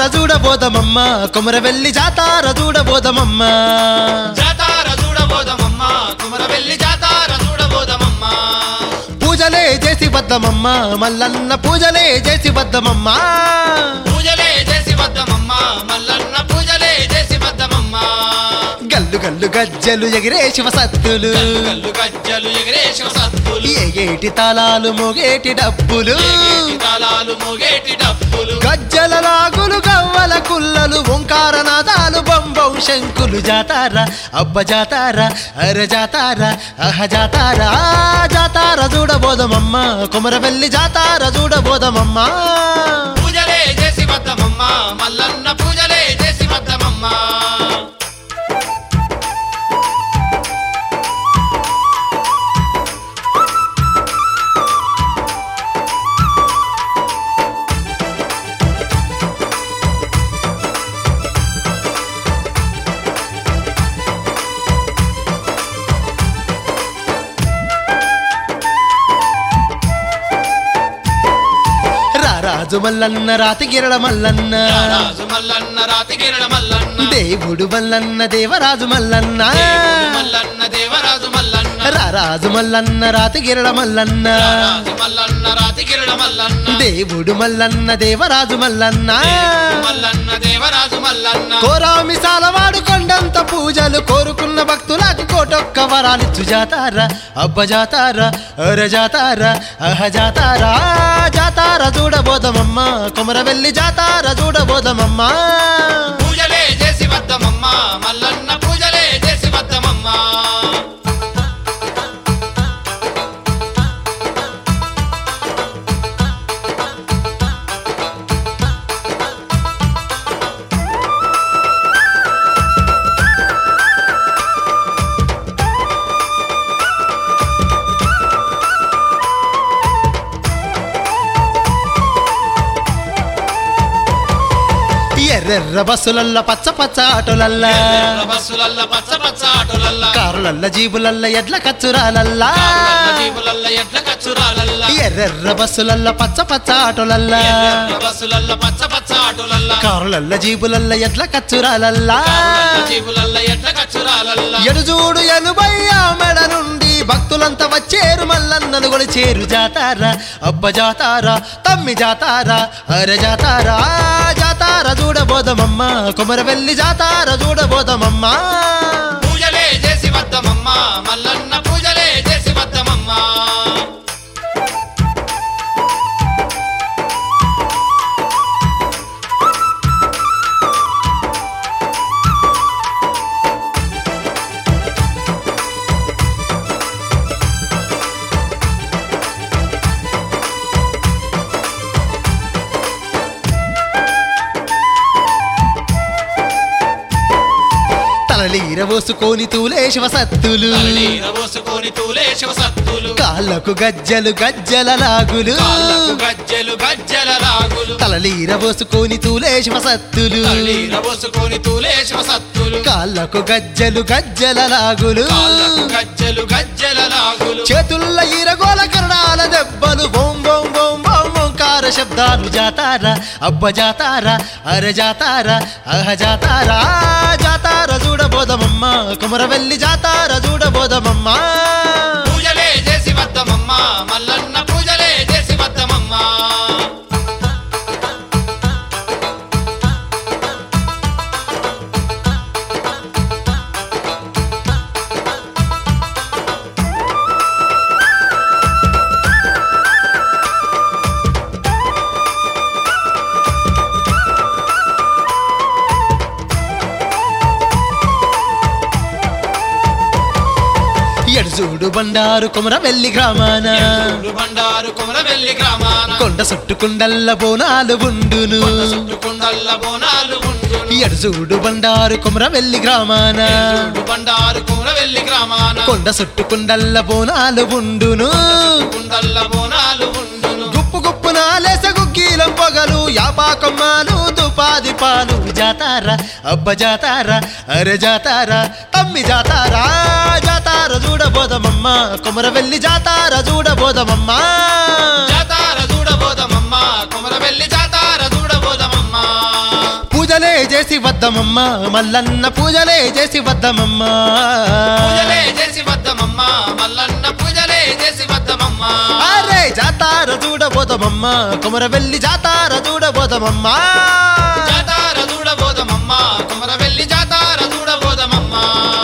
చూడబోదమమ్మ కొమరవెల్లి జాతార చూడబోదమమ్మ జాతార చూడబోదమమ్మ కుమరవెల్లి జాతార చూడబోదమమ్మ పూజలే చేసి బద్దమమ్మ మల్లన్న పూజలే చేసి బద్దమమ్మ పూజలే చేసి వద్దమమ్మ మల్లన్న పూజలే చేసి వద్దమమ్మ గల్లు గల్లు గజ్జలు ఎగిరే శివసత్తులు కల్లు కల్లు గజ్జలు ఎగిరే శివసత్తులు ఏగేటి తాళాలు మోగేటి డబ్బులు ఏగేటి తాళాలు మోగేటి డప్పులు గజ్జల లాగులు గవ్వల కుల్లలు ఓంకార నాదాలు బొంబం శంకులు జాతార అబ్బ జాతార అర జాతార అహ జాతార ఆ జాతార చూడబోదమమ్మ కొమరవెల్లి జాతార చూడబోదమమ్మ పూజలే చేసి వద్దమమ్మ మల్లన్న పూజలే చేసి వద్దమమ్మ రారాజు మల్లన్న రాతి గిరడ మల్లన్న రాజు మల్లన్న రాతి కిరణ మల్లన్న దేవుడు మల్లన్న దేవరాజు మల్లన్న దేవుడు మల్లన్న దేవరాజు మల్లన్న రారాజు మల్లన్న రాతి గిరడ మల్లన్న రాజు మల్లన్న రాతి కిరణ మల్లన్న దేవుడు మల్లన్న దేవరాజు మల్లన్న దేవుడు మల్లన్న దేవరాజు మల్లన్న కోరామి సాలవాడు కొండంత పూజలు కోరుకున్న భక్తులకు కోటొక్క వరాలిచ్చు జాతార అబ్బ జాతార అర జాతార అహ జాతార ఆ జాతార చూడబోదమమ్మ కొమరవెల్లి జాతార చూడబోదమమ్మ పూజలే చేసి వద్దమమ్మ మల్లన్న పూజలే చేసి వద్దమమ్మ ఎర్రెర్ర బస్సులల్ల పచ్చ పచ్చ ఆటోలల్ల ఎర్ర బస్సులల్ల పచ్చ పచ్చ ఆటోలల్ల కారులల్ల జీబులల్ల ఎడ్ల కచ్చురాలల్లా కార్లల్ల జీపులల్ల ఎడ్ల కచ్చురాలల్ల ఎర్రెర్ర బస్సులల్ల పచ్చ పచ్చ ఆటోలల్ల ఎర్ర బస్సులల్ల పచ్చ పచ్చ ఆటోలల్ల కారులల్ల జీబులల్ల ఎడ్ల కచ్చురాలల్లా కార్లల్ల జీపులల్ల ఎడ్ల కచ్చురాలల్ల ఎడుజూడు ఎనుబయ్య మెడ నుండి భక్తులంతా వచ్చేరు మల్లన్నను కూడా చేరు జాతార అబ్బ జాతార తమ్మి జాతార అర జాతార ఆ జాతార చూడబోదమమ్మ కొమరవెల్లి జాతార చూడబోదమమ్మ పూజలే చేసి వద్దమమ్మ మల్లన్న పూజలే చేసి వద్దమమ్మ తలలీర పోసుకొని తూలే శివసత్తులు తల్లీర పోసుకొని తూలే శివసత్తులు కాళ్ళకు గజ్జలు గజ్జల లాగులు కాళ్ళకు గజ్జెలు గజ్జెల రాగులు తలలీర పోసుకొని తూలే శివసత్తులు తల్లీర పోసుకొని తూలే శివసత్తులు కాళ్ళకు గజ్జలు గజ్జల లాగులు కాళ్ళకు గజ్జెలు గజ్జెల రాగులు చేతుల్ల ఈరగోల కరణాల దెబ్బలు బోం బోం బోం బోం ఓంకార శబ్దాలు జాతార అబ్బ జాతార అర జాతార అహ జాతార ఆ జాతార చూడబోదమమ్మ కుమరవెల్లి జాతార చూడబోదమమ్మ పూజలే చేసి వద్దమమ్మ మల్లన్న పూజలే చేసి వద్దమమ్మ ఎడుజూడు బండారు కుమరవెల్లి గ్రామాన చూడు బండారు కుమరవెల్లి గ్రామాన కొండ చుట్టుకుండల్ల బోనాలు ఉండును కొండ చుట్టుకుండల్ల బోనాలు ఉండును ఎడుజూడు బండారు కుమరవెల్లి గ్రామాన చూడు బండారు కుమరవెల్లి గ్రామాన కొండ చుట్టుకుండల్ల బోనాలు ఉండును కుండల్ల బోనాలు ఉండును గుప్పు గుప్పు నాలేస గుగ్గీలం పొగలు యాపాకమ్మాలు దుపాది పాలు జాతార అబ్బ జాతార అరే జాతార తమ్మి జాతార ఆ జాతార చూడబోదమమ్మ కొమరవెల్లి జాతార చూడబోదమమ్మ జాతార చూడబోదమమ్మ కుమరవెల్లి జాతార చూడబోదమమ్మ చేసి వద్దమమ్మ మల్లన్న పూజలే చేసి వద్దమమ్మ పూజలే చేసి వద్దమమ్మ మల్లన్న పూజలే చేసి వద్దమమ్మ అరే జాతార చూడబోదమమ్మ కుమరవెల్లి జాతార చూడబోదమమ్మ జాతార చూడబోదమమ్మ కుమరవెల్లి జాతార చూడబోదమమ్మ